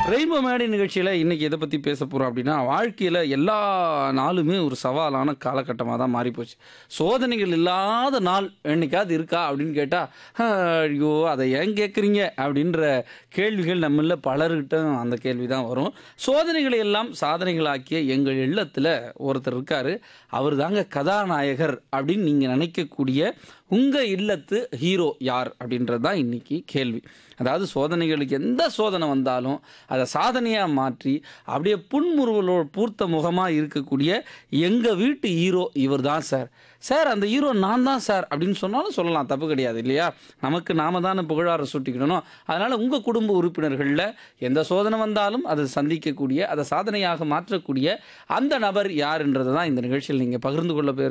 rainbow மேடை நிகழ்ச்சியில் இன்னைக்கு எதை பற்றி பேச போகிறோம் அப்படின்னா வாழ்க்கையில் எல்லா நாளுமே ஒரு சவாலான காலகட்டமாக தான் மாறிப்போச்சு சோதனைகள் இல்லாத நாள் என்னைக்காவது இருக்கா அப்படின்னு கேட்டால் ஐயோ அதை ஏன் கேட்குறீங்க அப்படின்ற கேள்விகள் நம்மள பலர்கிட்ட அந்த கேள்வி தான் வரும் சோதனைகளை எல்லாம் சாதனைகளாக்கிய எங்கள் இல்லத்தில் ஒருத்தர் இருக்கார் அவர் தாங்க கதாநாயகர் அப்படின்னு நீங்கள் நினைக்கக்கூடிய உங்கள் இல்லத்து ஹீரோ யார் அப்படின்றது தான் இன்னைக்கு கேள்வி அதாவது சோதனைகளுக்கு எந்த சோதனை வந்தாலும் அதை சாதனையாக மாற்றி அப்படியே புன்முறுவலோ பூர்த்த முகமாக இருக்கக்கூடிய எங்கள் வீட்டு ஹீரோ இவர் தான் சார் சார் அந்த ஹீரோ நான் தான் சார் அப்படின்னு சொன்னாலும் சொல்லலாம் தப்பு கிடையாது இல்லையா நமக்கு நாம தானே புகழார சுட்டிக்கணும் அதனால் உங்கள் குடும்ப உறுப்பினர்களில் எந்த சோதனை வந்தாலும் அதை சந்திக்கக்கூடிய அதை சாதனையாக மாற்றக்கூடிய அந்த நபர் யாருன்றதை தான் இந்த நிகழ்ச்சியில் நீங்கள் பகிர்ந்து கொள்ள போய்